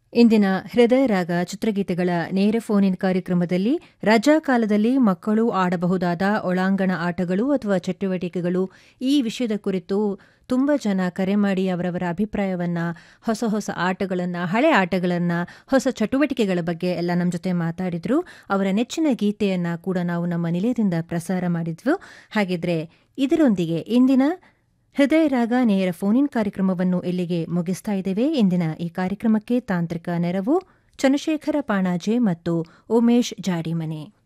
ಇಂದಿನ ಹೃದಯ ರಾಗ ಚಿತ್ರಗೀತೆಗಳ ನೇರ ಫೋನ್ ಇನ್ ಕಾರ್ಯಕ್ರಮದಲ್ಲಿ ರಜಾ ಕಾಲದಲ್ಲಿ ಮಕ್ಕಳು ಆಡಬಹುದಾದ ಒಳಾಂಗಣ ಆಟಗಳು ಅಥವಾ ಚಟುವಟಿಕೆಗಳು ಈ ವಿಷಯದ ಕುರಿತು ತುಂಬ ಜನ ಕರೆ ಮಾಡಿ ಅವರವರ ಅಭಿಪ್ರಾಯವನ್ನ ಹೊಸ ಹೊಸ ಆಟಗಳನ್ನು ಹಳೆ ಆಟಗಳನ್ನು ಹೊಸ ಚಟುವಟಿಕೆಗಳ ಬಗ್ಗೆ ಎಲ್ಲ ನಮ್ಮ ಜೊತೆ ಮಾತಾಡಿದ್ರು ಅವರ ನೆಚ್ಚಿನ ಗೀತೆಯನ್ನ ಕೂಡ ನಾವು ನಮ್ಮ ನಿಲಯದಿಂದ ಪ್ರಸಾರ ಮಾಡಿದ್ವು ಹಾಗಿದ್ರೆ ಇದರೊಂದಿಗೆ ಇಂದಿನ ಹೃದಯ ರಾಗ ನೇರ ಫೋನ್ ಇನ್ ಕಾರ್ಯಕ್ರಮವನ್ನು ಇಲ್ಲಿಗೆ ಮುಗಿಸ್ತಾ ಇದ್ದೇವೆ ಇಂದಿನ ಈ ಕಾರ್ಯಕ್ರಮಕ್ಕೆ ತಾಂತ್ರಿಕ ನೆರವು ಚಂದ್ರಶೇಖರ ಪಾಣಾಜೆ ಮತ್ತು ಉಮೇಶ್ ಜಾಡಿಮನೆ